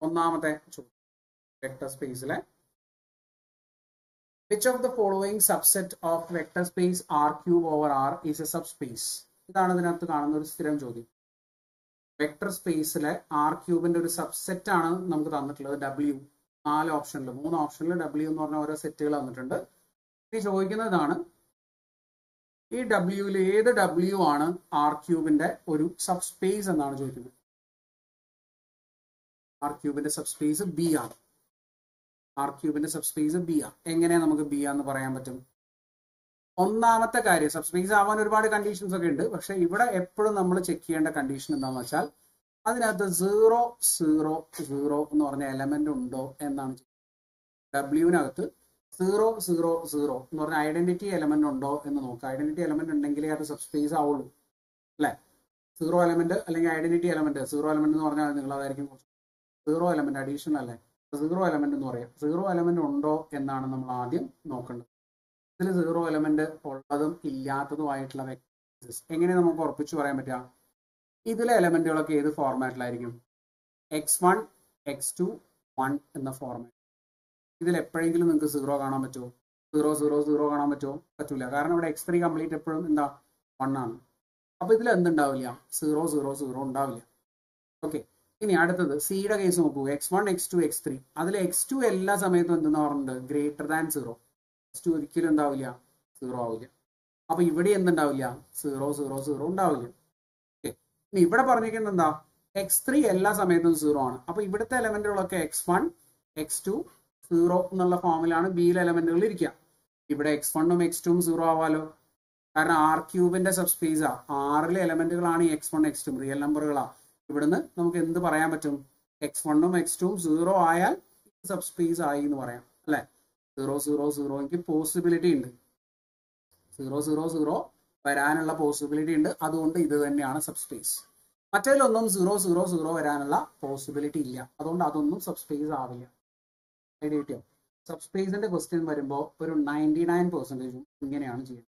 ഒന്നാമത്തെ ചോദ്യം വെക്ടർ സ്പേസിലെ which of the following subset of vector space R cube over R is a subspace ഇതാണ് ഇതിനകത്ത് കാണുന്ന ഒരു സ്ഥിരം ചോദ്യം വെക്ടർ സ്പേസിലെ ആർ ക്യൂബിന്റെ ഒരു സബ്സെറ്റ് ആണ് നമുക്ക് തന്നിട്ടുള്ളത് ഡബ്ല്യു നാല് ഓപ്ഷനിൽ മൂന്ന് ഓപ്ഷനിൽ ഡബ്ല്യു എന്ന് പറഞ്ഞ ഓരോ സെറ്റുകൾ തന്നിട്ടുണ്ട് ഈ ചോദിക്കുന്നതാണ് ഈ ഡബ്ല്യൂവിൽ ഏത് ഡബ്ല്യു ആണ് ആർ ക്യൂബിന്റെ ഒരു സബ് സ്പേസ് എന്നാണ് ചോദിക്കുന്നത് ആർ ക്യൂബിന്റെ സബ് സ്പേസ് ബി ആണ് ആർ ക്യൂബിന്റെ സബ് സ്പേസ് ബി ആണ് എങ്ങനെ നമുക്ക് ബി ആന്ന് പറയാൻ പറ്റും ഒന്നാമത്തെ കാര്യം സബ് സ്പേസ് ആവാൻ ഒരുപാട് കണ്ടീഷൻസ് ഒക്കെ ഉണ്ട് പക്ഷെ ഇവിടെ എപ്പോഴും നമ്മൾ ചെക്ക് ചെയ്യേണ്ട കണ്ടീഷൻ എന്താണെന്ന് വെച്ചാൽ അതിനകത്ത് സീറോ സീറോ സീറോ എന്ന് പറഞ്ഞ എലമെന്റ് ഉണ്ടോ എന്നാണ് ഡബ്ല്യുവിനകത്ത് സീറോ സീറോ സീറോ എന്ന് പറഞ്ഞ ഐഡന്റിറ്റി എലമെന്റ് ഉണ്ടോ എന്ന് നോക്കുക ഐഡന്റിറ്റി എലമെന്റ് ഉണ്ടെങ്കിലേ അത് സബ് സ്പേസ് ആവുള്ളൂ അല്ലെ സീറോ എലമെന്റ് അല്ലെങ്കിൽ ഐഡന്റിറ്റി എലമെന്റ് സീറോ എലമെന്റ് എന്ന് പറഞ്ഞാൽ നിങ്ങൾ അതായിരിക്കും സീറോ എലമെന്റ് അഡീഷണൽ അല്ലേ സീറോ എലമെന്റ് എന്ന് പറയാം സീറോ എലമെന്റ് ഉണ്ടോ എന്നാണ് നമ്മൾ ആദ്യം നോക്കേണ്ടത് ഇതിൽ സീറോ എലമെന്റ് ഉള്ളതും ഇല്ലാത്തതുമായിട്ടുള്ള വെക്ടേഴ്സ് എങ്ങനെ നമുക്ക് ഉറപ്പിച്ചു പറയാൻ പറ്റുക ഇതിലെ എലമെന്റുകളൊക്കെ ഏത് ഫോർമാറ്റിലായിരിക്കും x one x two one എന്ന ഫോർമാറ്റ് ഇതിൽ എപ്പോഴെങ്കിലും നിങ്ങൾക്ക് സീറോ കാണാൻ പറ്റുമോ സീറോ സീറോ സീറോ കാണാൻ പറ്റുമോ പറ്റൂല കാരണം ഇവിടെ എക്സ് ത്രീ കംപ്ലീറ്റ് എപ്പോഴും എന്താ വൺ ആണ് അപ്പൊ ഇതിൽ എന്തുണ്ടാവില്ല സീറോ സീറോ സീറോ ഉണ്ടാവില്ല ഓക്കെ ഇനി അടുത്തത് സിയുടെ കേസ് നോക്കൂ x one x two x three അതിൽ എക്സ് ടു എല്ലാ സമയത്തും എന്തെന്ന് പറഞ്ഞിട്ടുണ്ട് greater than zero x two ഒരിക്കലും ഉണ്ടാവില്ല സീറോ ആവില്ല അപ്പൊ ഇവിടെ എന്തുണ്ടാവില്ല സീറോ സീറോ സീറോ ഉണ്ടാവില്ല ഓക്കെ ഇനി ഇവിടെ പറഞ്ഞിരിക്കുന്നത് എന്താ എക്സ് ത്രീ എല്ലാ സമയത്തും സീറോ ആണ് അപ്പൊ ഇവിടുത്തെ എലമെന്റുകളൊക്കെ x one x two zero എന്നുള്ള ഫോമിലാണ് ബിയിലെ എലമെന്റുകൾ ഇരിക്കുക ഇവിടെ എക്സ് വണ്ണും എക്സ് ടുവും സീറോ ആവാലോ കാരണം ആർ ക്യൂബിന്റെ സബ് സ്പേസാ ആറിലെ എലമെന്റുകളാണ് ഈ x one x two real നമ്പറുകളാ ഇവിടുന്ന് നമുക്ക് എന്ത് പറയാൻ പറ്റും എക്സ് വണ്ണും എക്സ് ടുവും സീറോ ആയാൽ സബ് സ്പേസ് ആയി എന്ന് പറയാം അല്ലെ സീറോ സീറോ സീറോയ്ക്ക് പോസിബിലിറ്റി ഉണ്ട് സീറോ സീറോ സീറോ വരാനുള്ള പോസിബിലിറ്റി ഉണ്ട് അതുകൊണ്ട് ഇത് തന്നെയാണ് സബ് സ്പേസ് മറ്റേതിലൊന്നും സീറോ സീറോ സീറോ വരാനുള്ള പോസിബിലിറ്റി ഇല്ല അതുകൊണ്ട് അതൊന്നും സബ് സ്പേസ് ആവില്ല ഐഡിയ കിട്ടിയോ സബ് സ്പേസിന്റെ ക്വസ്റ്റ്യൻ വരുമ്പോൾ ഒരു നയൻറ്റി നയൻ പെർസെൻറ്റേജും ഇങ്ങനെയാണ് ചെയ്യുന്നത്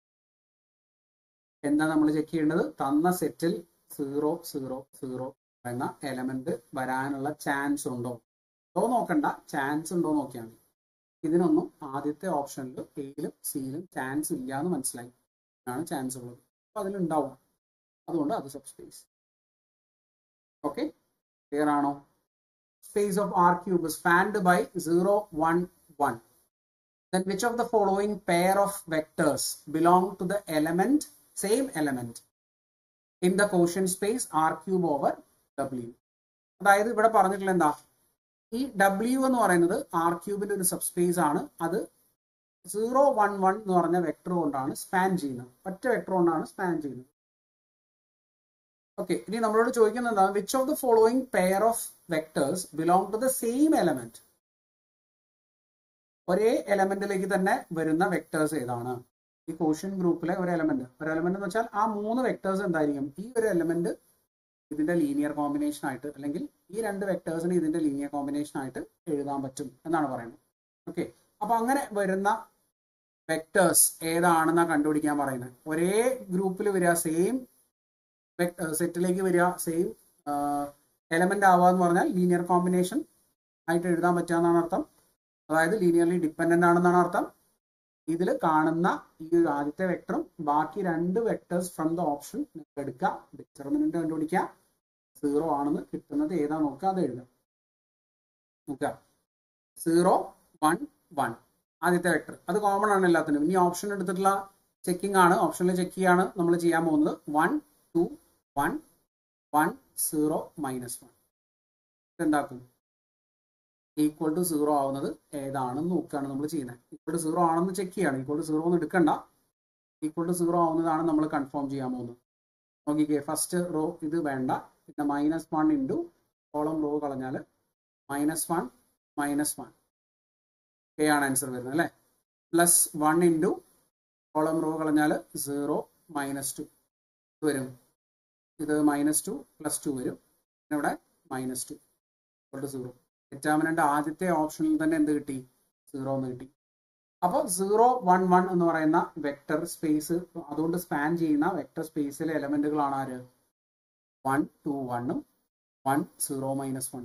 എന്താ നമ്മൾ ചെക്ക് ചെയ്യേണ്ടത് തന്ന സെറ്റിൽ സീറോ സീറോ സീറോ എന്ന എലമെന്റ് വരാനുള്ള ചാൻസ് ഉണ്ടോ ഉണ്ടോ നോക്കണ്ട ചാൻസ് ഉണ്ടോ നോക്കിയാണ് ഇതിനൊന്നും ആദ്യത്തെ ഓപ്ഷനിൽ എയിലും സിയിലും ചാൻസ് ഇല്ല എന്ന് മനസ്സിലായി ആണ് ചാൻസ് ഉള്ളത് അപ്പൊ അതിലുണ്ടാവും അതുകൊണ്ട് അത് സബ് സ്പേസ് ഓക്കെ ക്ലിയർ ആണോ space of R cube is spanned by 0, 1, 1. Then which of the following pair of vectors belong to the element, same element, in the quotient space R cube over W? അതായത് ഇവിടെ പറഞ്ഞിട്ടുള്ള എന്താ ഈ W എന്ന് പറയുന്നത് R ക്യൂബിന്റെ ഒരു sub space ആണ് അത് സീറോ വൺ വൺ എന്ന് പറഞ്ഞ വെക്ടർ കൊണ്ടാണ് സ്പാൻ ചെയ്യുന്നത് ഒറ്റ വെക്ടർ കൊണ്ടാണ് സ്പാൻ ചെയ്യുന്നത് ഓക്കെ ഇനി നമ്മളോട് ചോദിക്കുന്നത് എന്താണ് which of the following pair of vectors belong to the same element ഒരേ എലമെന്റിലേക്ക് തന്നെ വരുന്ന വെക്ടേഴ്സ് ഏതാണ് ഈ കോഷ്യൻ ഗ്രൂപ്പിലെ ഒരു എലമെന്റ് ഒരു എലമെന്റ് എന്ന് വെച്ചാൽ ആ മൂന്ന് വെക്ടേഴ്സ് എന്തായിരിക്കും ഈ ഒരു എലമെന്റ് ഇതിന്റെ ലീനിയർ കോമ്പിനേഷൻ ആയിട്ട് അല്ലെങ്കിൽ ഈ രണ്ട് വെക്ടേഴ്സിന് ഇതിന്റെ ലീനിയർ കോമ്പിനേഷൻ ആയിട്ട് എഴുതാൻ പറ്റും എന്നാണ് പറയുന്നത് ഓക്കെ അപ്പൊ അങ്ങനെ വരുന്ന വെക്ടേഴ്സ് ഏതാണെന്നാ കണ്ടുപിടിക്കാൻ പറയുന്നത് ഒരേ ഗ്രൂപ്പിൽ വരിക സെയിം സെറ്റിലേക്ക് വരിക സെയിം എലമെന്റ് ആവുക എന്ന് പറഞ്ഞാൽ ലീനിയർ കോമ്പിനേഷൻ ആയിട്ട് എഴുതാൻ പറ്റുക എന്നാണ് അർത്ഥം അതായത് ലീനിയർലി ഡിപ്പെൻഡന്റ് ആണെന്നാണ് അർത്ഥം ഇതിൽ കാണുന്ന ഈ ഒരു ആദ്യത്തെ വെക്ടറും ബാക്കി രണ്ട് വെക്ടേഴ്സ് ഫ്രം ദ ഓപ്ഷൻ എടുക്കുക ഡിറ്റർമിനന്റ് കണ്ടുപിടിക്കുക സീറോ ആണെന്ന് കിട്ടുന്നത് ഏതാ നോക്കുക അത് എഴുതാം നോക്കുക സീറോ വൺ വൺ ആദ്യത്തെ വെക്ടർ അത് കോമൺ ആണ് എല്ലാത്തിനും ഇനി ഓപ്ഷൻ എടുത്തിട്ടുള്ള ചെക്കിംഗ് ആണ് ഓപ്ഷനിൽ ചെക്ക് ചെയ്യാണ് നമ്മൾ ചെയ്യാൻ പോകുന്നത് one two one one zero minus one എന്താക്കും ഈക്വൽ ടു സീറോ ആവുന്നത് ഏതാണെന്ന് നോക്കുകയാണ് നമ്മൾ ചെയ്യുന്നത് ഈക്വൽ ടു സീറോ ആണെന്ന് ചെക്ക് ചെയ്യാണ് ഈക്വൽ ടു സീറോ ഒന്നും എടുക്കണ്ട ഈക്വൽ ടു സീറോ ആവുന്നതാണ് നമ്മൾ കൺഫേം ചെയ്യാൻ പോകുന്നത് നോക്കിക്കേ ഫസ്റ്റ് റോ ഇത് വേണ്ട പിന്നെ minus one into column row കളഞ്ഞാൽ minus one minus one K ആണ് ആൻസർ വരുന്നത് അല്ലേ plus one into column row കളഞ്ഞാൽ സീറോ മൈനസ് ടു വരും ഇത് മൈനസ് ടു പ്ലസ് ടു വരും പിന്നെ ഇവിടെ minus two two zero determinant ആദ്യത്തെ ഓപ്ഷനിൽ തന്നെ എന്ത് കിട്ടി സീറോ എന്ന് കിട്ടി അപ്പോൾ സീറോ വൺ വൺ എന്ന് പറയുന്ന വെക്ടർ സ്പേസ് അതുകൊണ്ട് സ്പാൻ ചെയ്യുന്ന വെക്ടർ സ്പേസിലെ എലമെന്റുകളാണ് ആര് വൺ ടു വണ്ണും വൺ സീറോ മൈനസ് വണ്ണും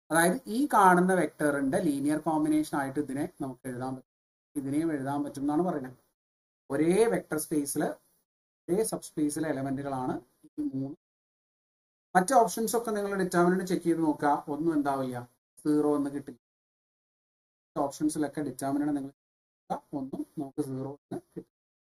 അതായത് ഈ കാണുന്ന വെക്ടറിന്റെ ലീനിയർ കോമ്പിനേഷൻ ആയിട്ട് ഇതിനെ നമുക്ക് എഴുതാൻ പറ്റും ഇതിനെയും എഴുതാൻ പറ്റും എന്നാണ് പറയുന്നത് ഒരേ വെക്ടർ സ്പേസിൽ ഒരേ സബ് സ്പേസിലെ എലമെന്റുകളാണ് ഈ മൂന്ന് മറ്റ് ഓപ്ഷൻസ് ഒക്കെ നിങ്ങൾ ഡിറ്റർമിനന്റ് ചെക്ക് ചെയ്ത് നോക്കുക ഒന്നും എന്താവില്ല സീറോ എന്ന് കിട്ടില്ല ഓപ്ഷൻസിലൊക്കെ ഡിറ്റർമിനന്റ് നിങ്ങൾ ഒന്നും നമുക്ക് സീറോ എന്ന് കിട്ടും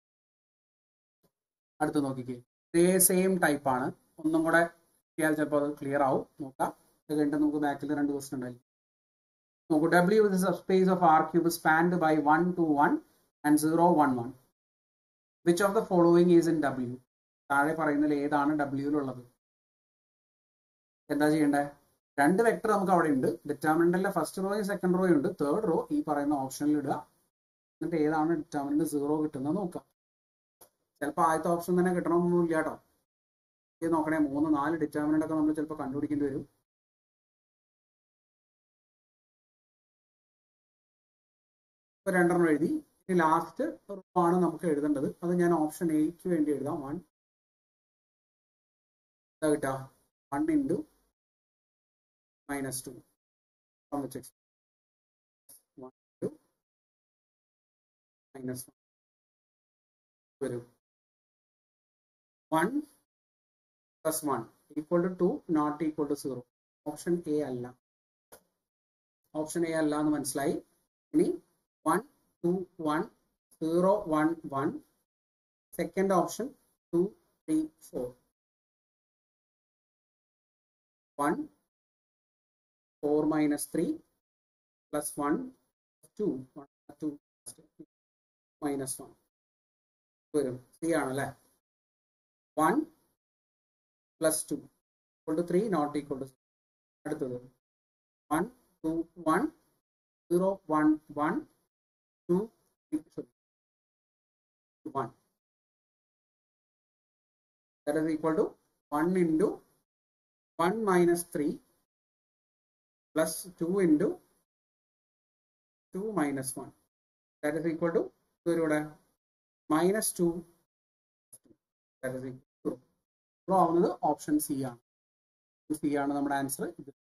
അടുത്ത് നോക്കിക്കേ ഇതേ സെയിം ടൈപ്പ് ആണ് ഒന്നും കൂടെ കിട്ടിയാൽ ചിലപ്പോൾ അത് ക്ലിയർ ആവും നോക്കാം ഇത് കഴിഞ്ഞിട്ട് നമുക്ക് ബാക്കിൽ രണ്ട് ക്വസ്റ്റൻ ഉണ്ടായിരിക്കും നോക്കൂ W is subspace of R cube spanned by one two one and zero one one which of the following is in W താഴെ പറയുന്നതിൽ ഏതാണ് ഡബ്ല്യൂയിലുള്ളത് എന്താ ചെയ്യേണ്ടത് രണ്ട് വെക്ടർ നമുക്ക് അവിടെ ഉണ്ട് ഡിറ്റർമിനന്റിലെ ഫസ്റ്റ് റോയും സെക്കൻഡ് റോയും ഉണ്ട് തേർഡ് റോ ഈ പറയുന്ന ഓപ്ഷനിൽ ഇടുക എന്നിട്ട് ഏതാണ് ഡിറ്റർമിനന്റ് സീറോ കിട്ടുന്നത് നോക്കാം ചിലപ്പോൾ ആദ്യത്തെ ഓപ്ഷൻ തന്നെ കിട്ടണമെന്നൊന്നും ഇല്ല കേട്ടോ ഇത് നോക്കണേ മൂന്ന് നാല് ഡിറ്റർമിനന്റ് ഒക്കെ നമ്മൾ ചിലപ്പോൾ കണ്ടുപിടിക്കേണ്ടി വരും ഇപ്പൊ രണ്ടെണ്ണം എഴുതി ഇനി ലാസ്റ്റ് റോ ആണ് നമുക്ക് എഴുതേണ്ടത് അത് ഞാൻ ഓപ്ഷൻ എയ്ക്ക് വേണ്ടി എഴുതാം വൺ എന്താ കിട്ടുക വൺ ഇൻറ്റു മൈനസ് ടു വെച്ച് വൺ ഇൻറ്റു മൈനസ് വരും one plus one equal to two not equal to zero option A അല്ല ഓപ്ഷൻ എ അല്ല എന്ന് മനസ്സിലായി ഇനി one two one zero one one second option two three four one four minus three plus one two two minus one വരും C ആണല്ലേ one plus two equal to three not equal to അടുത്തത് one two one zero one one two one that is equal to 1 into 1 minus 3 plus 2 into 2 minus 1 that is equal to ഇവിടെ minus two that is equal to 0 ആവുന്നത് option C ആണ് C ആണ് നമ്മുടെ answer ഇത്